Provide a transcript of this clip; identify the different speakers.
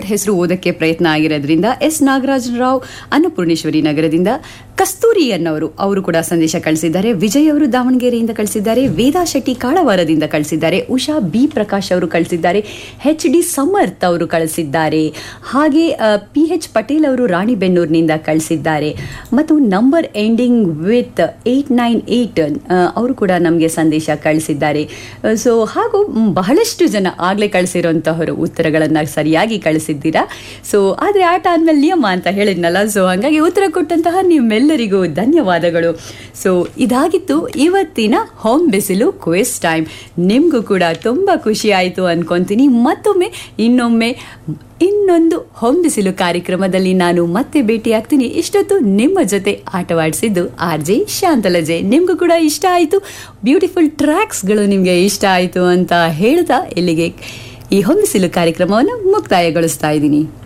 Speaker 1: ಹೆಸರು ಓದಕ್ಕೆ ಪ್ರಯತ್ನ ಆಗಿರೋದ್ರಿಂದ ಎಸ್ ನಾಗರಾಜ್ ರಾವ್ ಅನ್ನಪೂರ್ಣೇಶ್ವರಿ ನಗರದಿಂದ ಕಸ್ತೂರಿ ಅನ್ನೋರು ಅವರು ಕೂಡ ಸಂದೇಶ ಕಳಿಸಿದ್ದಾರೆ ವಿಜಯ್ ಅವರು ದಾವಣಗೆರೆಯಿಂದ ಕಳಿಸಿದ್ದಾರೆ ವೇದಾ ಶೆಟ್ಟಿ ಕಾಳವಾರದಿಂದ ಕಳಿಸಿದ್ದಾರೆ ಉಷಾ ಬಿ ಪ್ರಕಾಶ್ ಅವರು ಕಳಿಸಿದ್ದಾರೆ ಎಚ್ ಡಿ ಸಮರ್ಥ್ ಅವರು ಕಳಿಸಿದ್ದಾರೆ ಹಾಗೆ ಪಿ ಎಚ್ ಪಟೇಲ್ ಅವರು ರಾಣಿಬೆನ್ನೂರಿನಿಂದ ಕಳಿಸಿದ್ದಾರೆ ಮತ್ತು number ending with eight nine eight ಅವರು ಕೂಡ ನಮಗೆ ಸಂದೇಶ ಕಳಿಸಿದ್ದಾರೆ ಸೊ ಹಾಗೂ ಮ್, ಬಹಳಷ್ಟು ಜನ ಆಗಲೇ ಕಳಿಸಿರೋಂತಹವರು ಉತ್ತರಗಳನ್ನು ಸರಿಯಾಗಿ ಕಳಿಸಿದ್ದೀರಾ ಸೊ ಆದರೆ ಆಟ ಆದ್ಮೇಲೆ ನಿಯಮ ಅಂತ ಹೇಳಿದ್ನಲ್ಲ ಸೊ ಹಾಗಾಗಿ ಉತ್ತರ ಕೊಟ್ಟಂತಹ ನಿಮ್ಮೆಲ್ಲರಿಗೂ ಧನ್ಯವಾದಗಳು ಸೊ ಇದಾಗಿತ್ತು ಇವತ್ತಿನ ಹೋಮ್ ಬಿಸಿಲು ಕ್ವಿಸ್ ಟೈಮ್ ನಿಮಗೂ ಕೂಡ ತುಂಬ ಖುಷಿ ಆಯಿತು ಅನ್ಕೊಂತೀನಿ ಮತ್ತೊಮ್ಮೆ ಇನ್ನೊಮ್ಮೆ ಇನ್ನೊಂದು ಹೊಂದಿಸಿಲು ಕಾರ್ಯಕ್ರಮದಲ್ಲಿ ನಾನು ಮತ್ತೆ ಭೇಟಿಯಾಗ್ತೀನಿ ಇಷ್ಟೊತ್ತು ನಿಮ್ಮ ಜೊತೆ ಆಟವಾಡಿಸಿದ್ದು ಆರ್ ಜೆ ಶಾಂತಲಜೆ ನಿಮಗೂ ಕೂಡ ಇಷ್ಟ ಆಯಿತು ಬ್ಯೂಟಿಫುಲ್ ಟ್ರ್ಯಾಕ್ಸ್ಗಳು ನಿಮಗೆ ಇಷ್ಟ ಆಯಿತು ಅಂತ ಹೇಳ್ತಾ ಇಲ್ಲಿಗೆ ಈ ಹೊಂದಿಸಿಲು ಕಾರ್ಯಕ್ರಮವನ್ನು ಮುಕ್ತಾಯಗೊಳಿಸ್ತಾ ಇದ್ದೀನಿ